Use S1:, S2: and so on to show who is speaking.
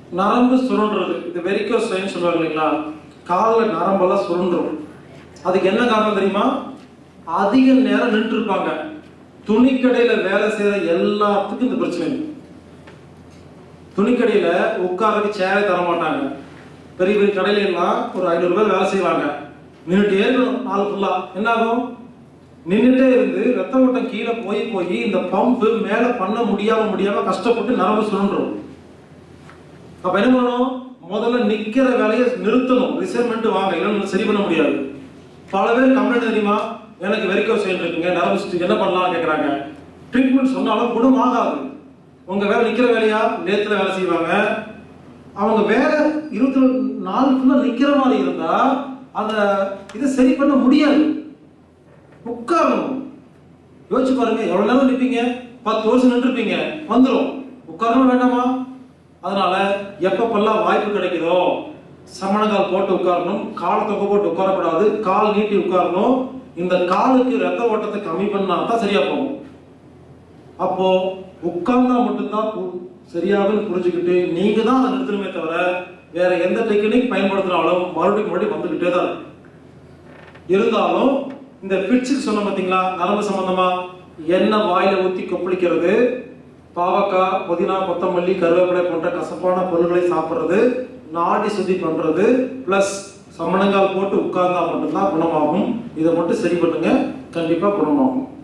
S1: நரம்பு சுருண்டுறது இது varicose vein சொல்லுவாங்க இல்லைங்களா காலில் நரம்பெல்லாம் சுருண்டுரும் அதுக்கு என்ன காரணம் தெரியுமா அதிக நேரம் நின்று இருப்பாங்க துணிக்கடையில வேலை செய்யற எல்லாத்துக்கும் இந்த பிரச்சனை இருக்கு. துணிக்கடையில உட்காரக்கு சேரே தர மாட்டாங்க பெரிய பெரிய கடையில எல்லாம் ஒரு ஐநூறு பேர் வேலை செய்வாங்க நின்றுட்டே இருக்கணும் நாள் ஃபுல்லா என்ன ஆகும் நின்றுட்டே இருந்து ரத்த ஓட்டம் கீழே போய் போய் இந்த பம்பு மேல பண்ண முடியாம முடியாம கஷ்டப்பட்டு நரம்பு சுருண்டுரும் அப்ப என்ன பண்ணணும் முதல்ல நிக்கிற வேலையை நிறுத்தணும் ரிசர்மெண்ட் வாங்க இல்லைன்னு சரி பண்ண முடியாது பல பேர் கம்ப்ளைண்ட் தெரியுமா எனக்கு வெரிக்கோஸ் வெயின் இருக்குங்க நரம்பு சுத்தி என்ன பண்ணலாம் கேக்குறாங்க ட்ரீட்மெண்ட் சொன்னாலும் குணம் ஆகாது உங்க வேலை நிக்கிற வேலையா நேத்துல வேலை செய்வாங்க அவங்க வேலை இருபத்தி நாலு ஃபுல்லா நிக்கிற மாதிரி இருந்தா அந்த இதை சரி பண்ண முடியாது உட்காரணும் யோசிச்சு பாருங்க எவ்வளவு நேரம் நிப்பீங்க பத்து வருஷம் நின்றுப்பீங்க வந்துரும் உட்காரணும் வேண்டாமா அதனால எப்பப்பெல்லாம் வாய்ப்பு கிடைக்குதோ சமணங்கால் போட்டு உட்காரணும் காலை தொகை போட்டு உட்காரக்கூடாது கால் நீட்டி உட்காரணும் இந்த காலுக்கு ரத்த ஓட்டத்தை கம்மி பண்ணா தான் சரியா போகும் அப்போ உட்கார்ந்தா மட்டும்தான் பு- சரியாகும்னு புரிஞ்சுக்கிட்டு நீங்க தான் அதை நிறுத்தணுமே தவிர வேற எந்த டெக்னிக் பயன்படுத்தினாலும் மறுபடியும் மறுபடியும் வந்துகிட்டே தான் இருக்கும். இருந்தாலும் இந்த பிட்சில் சொன்ன பாத்தீங்களா நரம்பு சம்பந்தமா எண்ணெய் வாயில ஊத்தி கொப்பளிக்கிறது பாவக்காய் புதினா கொத்தமல்லி கருவேப்பிலை போன்ற கசப்பான பொருட்களை சாப்பிடுறது நாடி சுத்தி பண்றது பிளஸ் சமணங்கால் போட்டு உட்கார்ந்தா மட்டும்தான் குணமாகும் இதை மட்டும் சரி பண்ணுங்க கண்டிப்பா குணமாகும்